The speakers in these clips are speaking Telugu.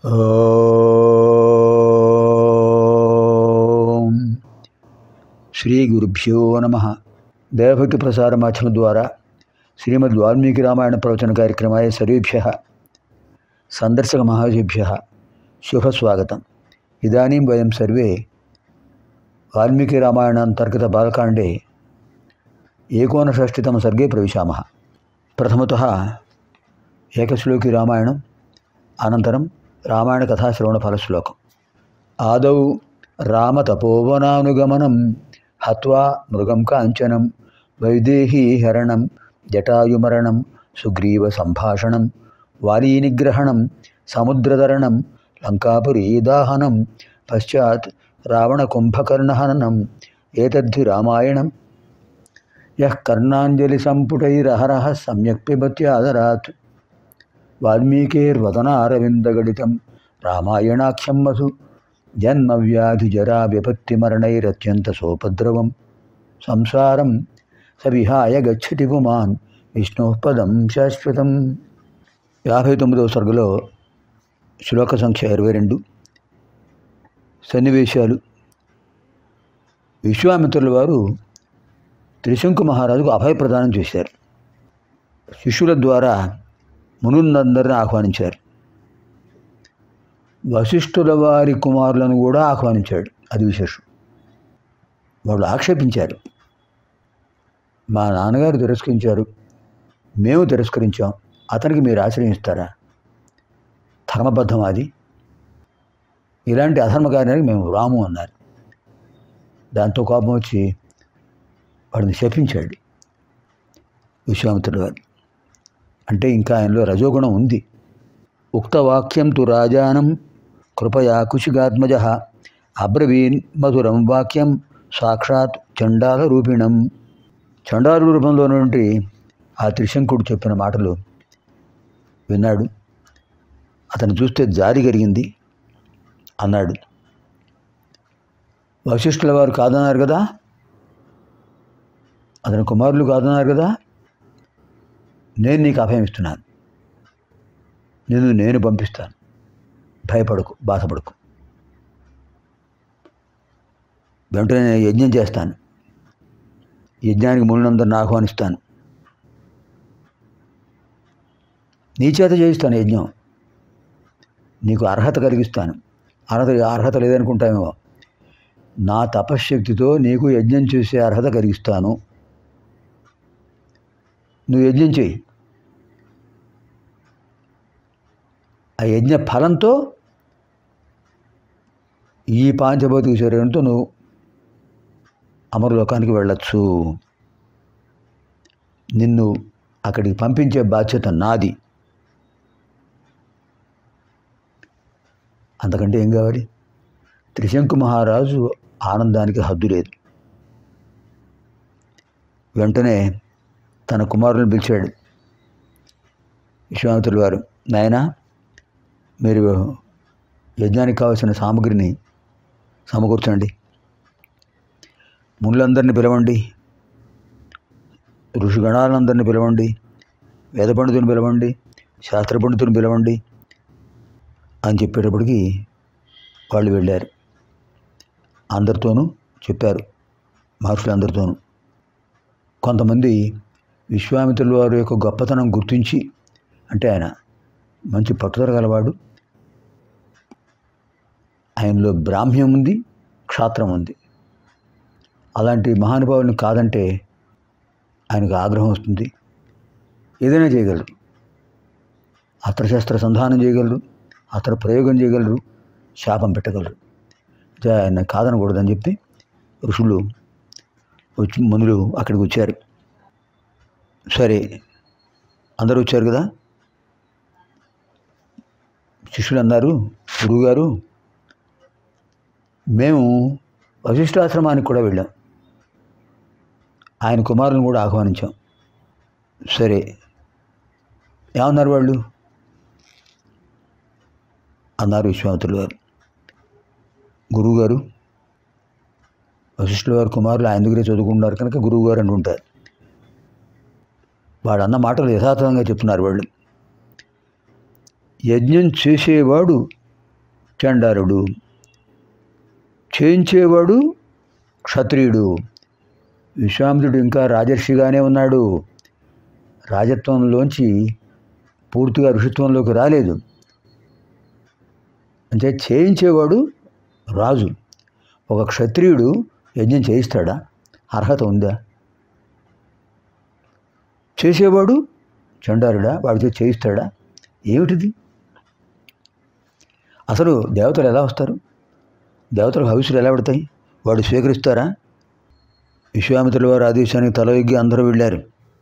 ఓం శ్రీ గురుభ్యో నమ దేవభక్తి ప్రసార మాధ్యమం ద్వారా శ్రీమద్ వాల్మీకి రామాయణ ప్రవచన కార్యక్రమాయ సర్వేభ్య సందర్శక మహాజేభ్య శుభస్వాగతం ఇదానీం వయం సర్వే వాల్మీకి రామాయణాంతర్గత బాలకాండే ఏకోనషష్టితమ సర్గే ప్రవిశామः ప్రథమతः ఏకశ్లోకి రామాయణం అనంతరం రామాయణ కథాశ్రవణ ఫలశ్లోకం ఆదౌ రామతపోవనానుగమనం హత్వా మృగం కాంచనం వైదేహీ హరణం జటాయుమరణం సుగ్రీవ సంభాషణం వాలీనిగ్రహణం సముద్రతరణం లంకాపురీ దాహనం పశ్చాత్ రావణకుంభకర్ణహననం ఏతద్ధి రామాయణం యః కర్ణాంజలి సంపుటైరహరः సమ్యక్ పిబత్యాదరాత్ వాల్మీకేర్వదనారవిందగడితం రామాయణాఖ్యం వసు జన్మవ్యాధిజరా విపత్తిమరణైరత్యంత సోపద్రవం సంసారం స విహాయ గచ్చతి పుమాన్ విష్ణోపదం శాశ్వతం యాభై తొమ్మిదవ సర్గలో శ్లోక సంఖ్య ఇరవై రెండు సన్నివేశాలు విశ్వామిత్రుల వారు త్రిశంకు మహారాజుకు అభయప్రదానం చేశారు శిష్యుల ద్వారా మునులందరిని ఆహ్వానించారు వశిష్ఠుల వారి కుమారులను కూడా ఆహ్వానించాడు అది విశేషం వాళ్ళు ఆక్షేపించారు మా నాన్నగారు తిరస్కరించారు మేము తిరస్కరించాం అతనికి మీరు ఆశ్రయిస్తారా ధర్మబద్ధం అది ఇలాంటి అధర్మ కార్యానికి మేము రాము అన్నారు దాంతో కోపం వచ్చి వాడిని శపించాడు విశ్వామిత్రుడు గారు అంటే ఇంకా ఆయనలో రజోగుణం ఉంది ఉక్తవాక్యం తు రాజానం కృపయా కుశిగాత్మజ అబ్రవీన్ మధురం వాక్యం సాక్షాత్ చండాల రూపిణం చండాల రూపంలో నుండి ఆ త్రిశంకుడు చెప్పిన మాటలు విన్నాడు అతను చూస్తే జారి కలిగింది అన్నాడు వశిష్ఠుల వారు కాదన్నారు కదా అతని కుమారులు కాదన్నారు కదా నేను నీకు అభయం ఇస్తున్నాను నిన్ను నేను పంపిస్తాను భయపడకు బాధపడకు వెంటనే నేను యజ్ఞం చేస్తాను యజ్ఞానికి మునులందరిని ఆహ్వానిస్తాను నీ చేత చేయిస్తాను యజ్ఞం నీకు అర్హత కలిగిస్తాను అర్హత అర్హత లేదనుకుంటామేమో నా తపశ్శక్తితో నీకు యజ్ఞం చేసే అర్హత కలిగిస్తాను నువ్వు యజ్ఞం చేయి ఆ యజ్ఞ ఫలంతో ఈ పాంచభౌతిక శరీరంతో నువ్వు అమరలోకానికి వెళ్ళచ్చు నిన్ను అక్కడికి పంపించే బాధ్యత నాది అంతకంటే ఏం కావాలి త్రిశంకు మహారాజు ఆనందానికి హద్దు లేదు వెంటనే తన కుమారులను పిలిచాడు విశ్వామిత్రుల వారు నాయన మీరు యజ్ఞానికి కావాల్సిన సామగ్రిని సమకూర్చండి ముళ్ళందరినీ పిలవండి ఋషిగణాలందరినీ పిలవండి వేద పండితుని పిలవండి శాస్త్ర పండితుని పిలవండి అని చెప్పేటప్పటికి వాళ్ళు వెళ్ళారు అందరితోనూ చెప్పారు మహర్షులందరితోనూ కొంతమంది విశ్వామిత్రుల వారి యొక్క గొప్పతనం గుర్తించి అంటే ఆయన మంచి పట్టుదల గలవాడు ఆయనలో బ్రాహ్మ్యం ఉంది క్షాత్రం ఉంది అలాంటి మహానుభావుల్ని కాదంటే ఆయనకు ఆగ్రహం వస్తుంది ఏదైనా చేయగలరు అస్త్రశస్త్ర సంధానం చేయగలరు అస్త్ర ప్రయోగం చేయగలరు శాపం పెట్టగలరు ఆయన కాదనకూడదని చెప్పి ఋషులు వచ్చి మునులు అక్కడికి వచ్చారు సరే అందరూ వచ్చారు కదా శిష్యులు అన్నారు గురువుగారు మేము వశిష్ఠాశ్రమానికి కూడా వెళ్ళాం ఆయన కుమారులను కూడా ఆహ్వానించాం సరే ఏమన్నారు వాళ్ళు అన్నారు విశ్వామిత్రులు గారు గురువుగారు వశిష్ఠుల వారి కుమారులు ఆయన దగ్గరే చదువుకుంటున్నారు కనుక గురువు గారు అని ఉంటారు వాడు అన్న మాటలు యథాతథంగా చెప్తున్నారు వాళ్ళు యజ్ఞం చేసేవాడు చండాలుడు చేయించేవాడు క్షత్రియుడు విశ్వామిత్రుడు ఇంకా రాజర్షిగానే ఉన్నాడు రాజత్వంలోంచి పూర్తిగా ఋషిత్వంలోకి రాలేదు అంటే చేయించేవాడు రాజు ఒక క్షత్రియుడు యజ్ఞం చేయిస్తాడా అర్హత ఉందా చేసేవాడు చండాలుడా వాడితో చేయిస్తాడా ఏమిటిది అసలు దేవతలు ఎలా వస్తారు దేవతలకు హవిసులు ఎలా పడతాయి వాడు స్వీకరిస్తారా విశ్వామిత్రుల వారి ఆదేశానికి తల ఎగ్గి అందరూ వెళ్ళారు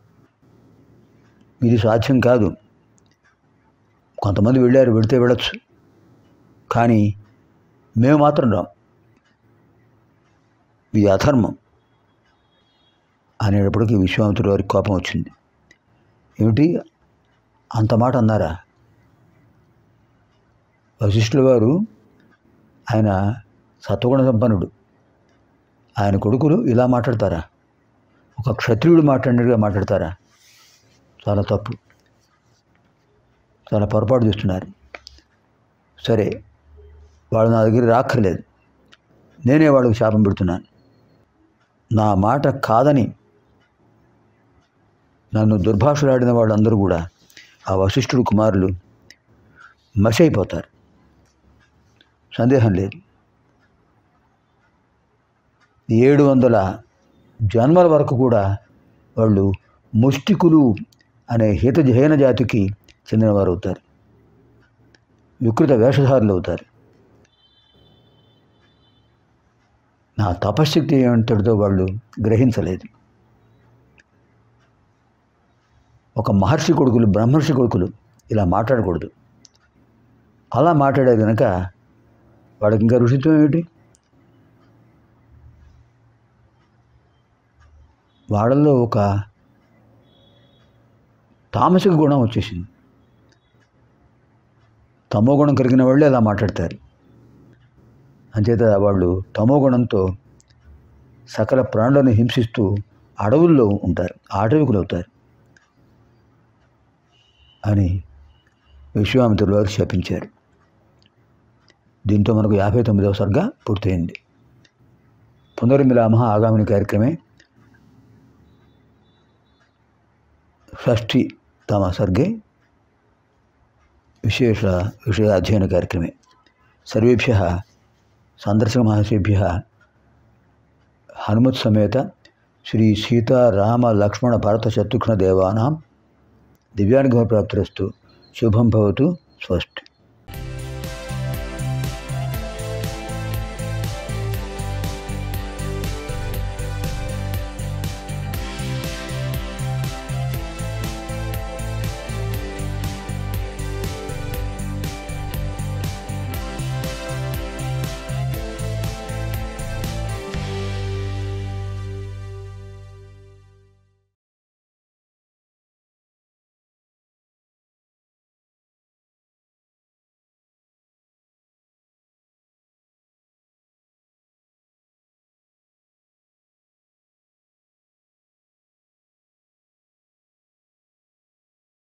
ఇది సాధ్యం కాదు కొంతమంది వెళ్ళారు వెళితే వెళ్ళొచ్చు కానీ మేము మాత్రం రాం ఇది అధర్మం అనేటప్పటికీ విశ్వామిత్రుడు వారికి కోపం వచ్చింది ఏమిటి అంత మాట అన్నారా వశిష్ఠుల వారు ఆయన సత్వగుణ సంపన్నుడు ఆయన కొడుకులు ఇలా మాట్లాడతారా ఒక క్షత్రియుడు మాట్లాడినట్టుగా మాట్లాడతారా చాలా తప్పు చాలా పొరపాటు చేస్తున్నారు సరే వాడు నా దగ్గర రాక్కర్లేదు నేనే వాడికి శాపం పెడుతున్నాను నా మాట కాదని నన్ను దుర్భాషలాడిన వాళ్ళందరూ కూడా ఆ వశిష్ఠుడు కుమారులు మసి అయిపోతారు సందేహం లేదు ఏడు వందల జన్మల వరకు కూడా వాళ్ళు ముష్టికులు అనే హిత జైన జాతికి చెందినవారు అవుతారు వికృత వేషధారులు అవుతారు నా తపశ్శక్తి ఏమంతటితో వాళ్ళు గ్రహించలేదు ఒక మహర్షి కొడుకులు బ్రహ్మర్షి కొడుకులు ఇలా మాట్లాడకూడదు అలా మాట్లాడే కనుక వాడికి ఇంకా ఋషిత్వం ఏమిటి వాళ్ళల్లో ఒక తామసిక గుణం వచ్చేసింది తమో గుణం కలిగిన వాళ్ళే అలా మాట్లాడతారు అంచేత వాళ్ళు తమో గుణంతో సకల ప్రాణులను హింసిస్తూ అడవుల్లో ఉంటారు ఆటవికులు అవుతారు అని విశ్వామిత్రులు వారు శపించారు దీంతో మనకు యాభై తొమ్మిదవ సర్గ పూర్తయింది పునర్మిలామ ఆగామిని కార్యక్రమే షష్ఠితమ సర్గే విశేష విషయ అధ్యయన కార్యక్రమే సర్వేభ్య సందర్శక మహర్షిభ్య హనుమత్ సమేత శ్రీ సీతారామ లక్ష్మణ భరత శత్రుఘ్న దేవానాం దివ్యానుగ్రహ ప్రాప్తిరస్తు శుభం భవతు స్వస్తి